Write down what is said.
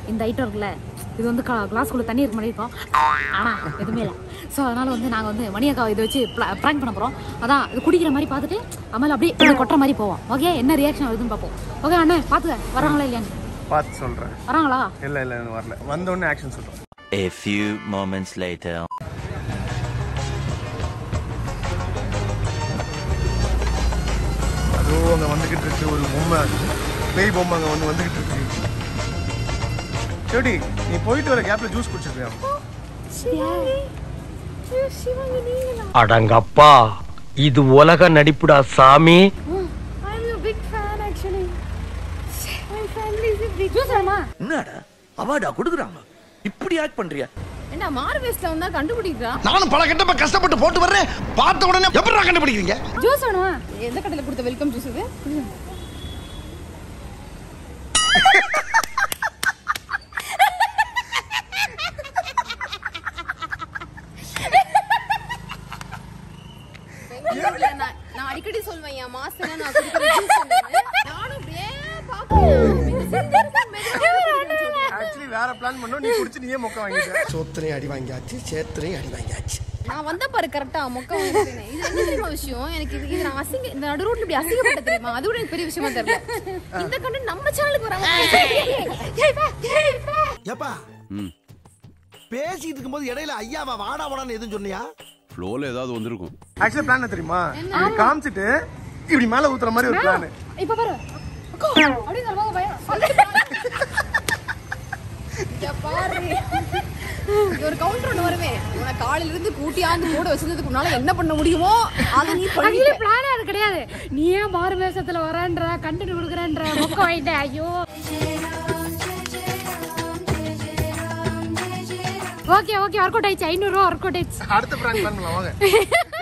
இந்த ஐட்டம் இருக்குல்ல இது வந்து கிளாஸ்க்குள்ள தண்ணி இருக்க மாதிரி இருக்கும் ஆனா எதுவுமே இல்லை ஸோ அதனால வந்து நாங்கள் வந்து மணியக்காவை இதை வச்சு ப்ராங்க் பண்ண போகிறோம் அதான் இது குடிக்கிற மாதிரி பார்த்துட்டு அம்மால அப்படியே இப்படி கொட்டுற மாதிரி போவோம் ஓகே என்ன ரியாக்ஷன் வருதுன்னு பார்ப்போம் ஓகே அண்ணே பார்த்துக்க வராங்களா இல்லையான்னு பார்த்து சொல்றேன் வராங்களா இல்ல இல்ல எனக்கு வரல வந்த உடனே ஆக்ஷன் சொல்றேன் A few moments later. அதுவும் அங்க வந்துகிட்டு இருக்கு ஒரு பொம்மை பேய் பொம்மை அங்க வந்து வந்துகிட்டு இருக்கு செடி நீ போயிட்டு வர கேப்ல ஜூஸ் குடிச்சிருக்கியா அடங்கப்பா இது உலக நடிப்புடா சாமி I'm a big fan actually. My family is a big juice வேணுமா என்னடா அவார்டா கொடுக்குறாங்க இப்படி ஆக்ட் பண்றியா என்ன மாறு வேஸ்ட்ல வந்தா கண்டுபிடிக்கிறா நானும் பல கட்டப்ப கஷ்டப்பட்டு போட்டு வர்றேன் பார்த்த உடனே எப்படி கண்டுபிடிக்கிறீங்க ஜூஸ் வேணுமா எந்த கடையில கொடுத்த வெல்கம் ஜூஸ் இது பெங்களூர்ல நான் நான் அடிக்கடி சொல்வேன் என் மாசம் நான் குடிக்கிற juice ன்னு. நானும் அப்படியே பாக்குறேன் இது சிந்திருந்தா மெதுவா குடிக்கணும்னு சொல்றேன். ஆக்சுவலி வேற பிளான் பண்ணோம் நீ குடிச்சு நீயே மொக்க வாங்கிட்ட சோத்திரையும் அடி வாங்கியாச்சு சேத்திரையும் அடி வாங்கியாச்சு நான் வந்த பாரு கரெக்டா மொக்க வாங்கிட்டேன் இது என்ன தெரியுமா விஷயம் எனக்கு இது இது நான் அசிங்க இந்த நடு ரோட்ல இப்படி அசிங்கப்பட்ட தெரியுமா அது கூட எனக்கு பெரிய விஷயமா தெரியல இந்த கண்டு நம்ம சேனலுக்கு வராங்க ஏப்பா பேசிட்டு இருக்கும்போது இடையில ஐயாவா வாடா வாடான்னு எதுவும் சொன்னியா ஃப்ளோல ஏதாவது வந்திருக்கும் ஆக்சுவலி பிளான் என்ன தெரியுமா இப்படி காமிச்சிட்டு இப்படி மேல ஊத்துற மாதிரி ஒரு பிளான் இப்ப பாரு அக்கா, அப்படின்னு சொல்லும்போது பயம். இங்க பாரு இங்க ஒரு கவுண்டர் ஒன்று வருவேன் உன காலையில இருந்து கூட்டியாந்து கூட வச்சிருந்ததுக்கு முன்னால என்ன பண்ண முடியுமோ அதை நீ Actually பண்ணிட்ட plan ஏ அது கிடையாது நீ ஏன் மாறு வேஷத்துல வரேன்ற கண்டென்ட் கொடுக்குறேன்ற மொக்க வாங்கிட்ட ஐயோ ஓகே ஓகே ஒர்க் அவுட் ஆயிடுச்சு ஐநூறுரூவா ஒர்க் அவுட் ஆயிடுச்சு அடுத்த பிளான் பிளான் பண்ணலாம் வாங்க